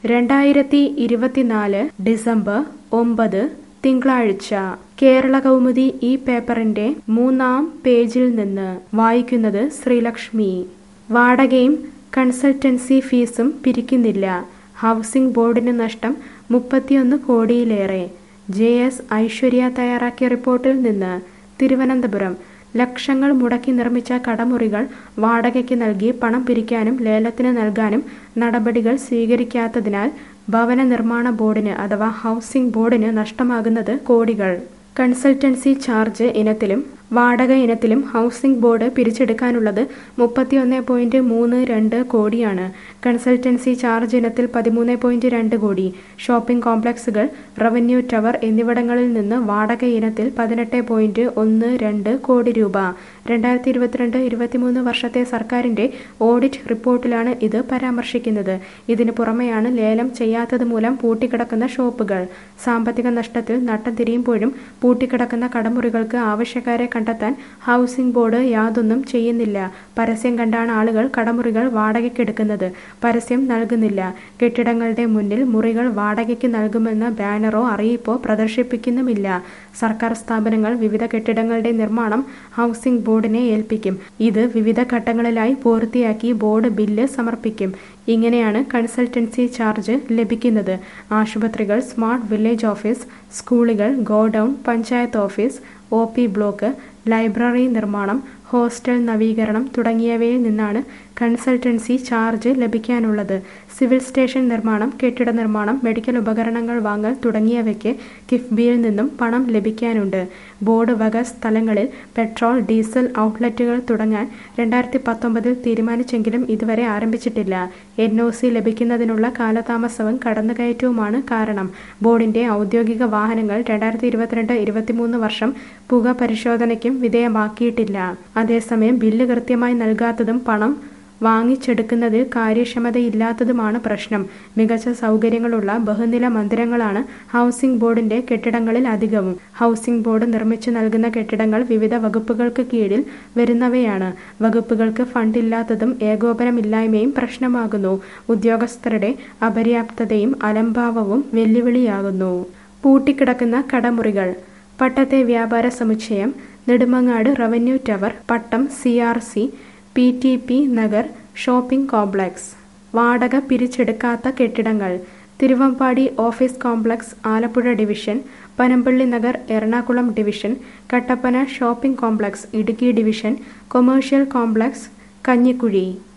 രണ്ടായിരത്തി ഇരുപത്തിനാല് ഡിസംബർ ഒമ്പത് തിങ്കളാഴ്ച കേരള കൗമുദി ഈ പേപ്പറിന്റെ മൂന്നാം പേജിൽ നിന്ന് വായിക്കുന്നത് ശ്രീലക്ഷ്മി വാടകയും കൺസൾട്ടൻസി ഫീസും പിരിക്കുന്നില്ല ഹൗസിംഗ് ബോർഡിന് നഷ്ടം മുപ്പത്തിയൊന്ന് കോടിയിലേറെ ജെ എസ് ഐശ്വര്യ തയ്യാറാക്കിയ റിപ്പോർട്ടിൽ നിന്ന് തിരുവനന്തപുരം ലക്ഷങ്ങൾ മുടക്കി നിർമ്മിച്ച കടമുറികൾ വാടകയ്ക്ക് നൽകി പണം പിരിക്കാനും ലേലത്തിന് നൽകാനും നടപടികൾ സ്വീകരിക്കാത്തതിനാൽ ഭവന നിർമ്മാണ ബോർഡിന് അഥവാ ഹൗസിംഗ് ബോർഡിന് നഷ്ടമാകുന്നത് കോടികൾ കൺസൾട്ടൻസി ചാർജ് ഇനത്തിലും വാടക ഇനത്തിലും ഹൗസിംഗ് ബോർഡ് പിരിച്ചെടുക്കാനുള്ളത് മുപ്പത്തിയൊന്ന് പോയിന്റ് മൂന്ന് രണ്ട് കോടിയാണ് കൺസൾട്ടൻസി ചാർജ് ഇനത്തിൽ പതിമൂന്ന് പോയിന്റ് രണ്ട് കോടി ഷോപ്പിംഗ് കോംപ്ലക്സുകൾ റവന്യൂ ടവർ എന്നിവിടങ്ങളിൽ നിന്ന് വാടക ഇനത്തിൽ പതിനെട്ട് പോയിന്റ് ഒന്ന് രണ്ട് കോടി രൂപ രണ്ടായിരത്തി ഇരുപത്തിരണ്ട് ഇരുപത്തിമൂന്ന് വർഷത്തെ സർക്കാരിന്റെ ഓഡിറ്റ് റിപ്പോർട്ടിലാണ് ഇത് പരാമർശിക്കുന്നത് ഇതിനു പുറമെയാണ് ലേലം ചെയ്യാത്തത് മൂലം പൂട്ടിക്കിടക്കുന്ന ഷോപ്പുകൾ സാമ്പത്തിക നഷ്ടത്തിൽ നട്ടം തിരിയുമ്പോഴും പൂട്ടിക്കിടക്കുന്ന കടമുറികൾക്ക് ആവശ്യക്കാരെ കണ്ടെത്താൻ ഹൗസിംഗ് ബോർഡ് യാതൊന്നും ചെയ്യുന്നില്ല പരസ്യം കണ്ടാണ് ആളുകൾ കടമുറികൾ വാടകയ്ക്കെടുക്കുന്നത് പരസ്യം നൽകുന്നില്ല കെട്ടിടങ്ങളുടെ മുന്നിൽ മുറികൾ വാടകയ്ക്ക് നൽകുമെന്ന ബാനറോ അറിയിപ്പോ പ്രദർശിപ്പിക്കുന്നുമില്ല സർക്കാർ സ്ഥാപനങ്ങൾ വിവിധ കെട്ടിടങ്ങളുടെ നിർമ്മാണം ഹൗസിംഗ് ബോർഡിനെ ഏൽപ്പിക്കും ഇത് വിവിധ ഘട്ടങ്ങളിലായി പൂർത്തിയാക്കി ബോർഡ് ബില്ല് സമർപ്പിക്കും ഇങ്ങനെയാണ് കൺസൾട്ടൻസി ചാർജ് ലഭിക്കുന്നത് ആശുപത്രികൾ സ്മാർട്ട് വില്ലേജ് ഓഫീസ് സ്കൂളുകൾ godown panchayat office O P block library നിർമ്മാണം ഹോസ്റ്റൽ നവീകരണം തുടങ്ങിയവയിൽ നിന്നാണ് കൺസൾട്ടൻസി ചാർജ് ലഭിക്കാനുള്ളത് സിവിൽ സ്റ്റേഷൻ നിർമ്മാണം കെട്ടിട നിർമ്മാണം മെഡിക്കൽ ഉപകരണങ്ങൾ വാങ്ങൽ തുടങ്ങിയവയ്ക്ക് കിഫ്ബിയിൽ നിന്നും പണം ലഭിക്കാനുണ്ട് ബോർഡ് വക സ്ഥലങ്ങളിൽ പെട്രോൾ ഡീസൽ ഔട്ട്ലെറ്റുകൾ തുടങ്ങാൻ രണ്ടായിരത്തി പത്തൊമ്പതിൽ തീരുമാനിച്ചെങ്കിലും ഇതുവരെ ആരംഭിച്ചിട്ടില്ല എൻ ഒ സി ലഭിക്കുന്നതിനുള്ള കാലതാമസവും കടന്നുകയറ്റവുമാണ് കാരണം ബോർഡിന്റെ ഔദ്യോഗിക വാഹനങ്ങൾ രണ്ടായിരത്തി ഇരുപത്തിരണ്ട് ഇരുപത്തിമൂന്ന് വർഷം പുക പരിശോധനയ്ക്കും വിധേയമാക്കിയിട്ടില്ല അതേസമയം ബില്ല് കൃത്യമായി നൽകാത്തതും പണം വാങ്ങിച്ചെടുക്കുന്നതിൽ കാര്യക്ഷമതയില്ലാത്തതുമാണ് പ്രശ്നം മികച്ച സൗകര്യങ്ങളുള്ള ബഹുനില മന്ദിരങ്ങളാണ് ഹൗസിംഗ് ബോർഡിന്റെ കെട്ടിടങ്ങളിൽ അധികവും ഹൗസിംഗ് ബോർഡ് നിർമ്മിച്ചു നൽകുന്ന കെട്ടിടങ്ങൾ വിവിധ വകുപ്പുകൾക്ക് കീഴിൽ വരുന്നവയാണ് വകുപ്പുകൾക്ക് ഫണ്ടില്ലാത്തതും ഏകോപനമില്ലായ്മയും പ്രശ്നമാകുന്നു ഉദ്യോഗസ്ഥരുടെ അപര്യാപ്തതയും അലംഭാവവും വെല്ലുവിളിയാകുന്നു പൂട്ടിക്കിടക്കുന്ന കടമുറികൾ പട്ടത്തെ വ്യാപാര സമുച്ചയം Nedumangad revenue tower Pattom C R C P T P Nagar shopping complex വാടക പിരിച്ചെടുക്കാത്ത കെട്ടിടങ്ങൾ Thiruvambadi office complex Alappuzha division Panampilly Nagar Ernakulam division Kattappana shopping complex Idukki division commercial complex Kanjikuzhi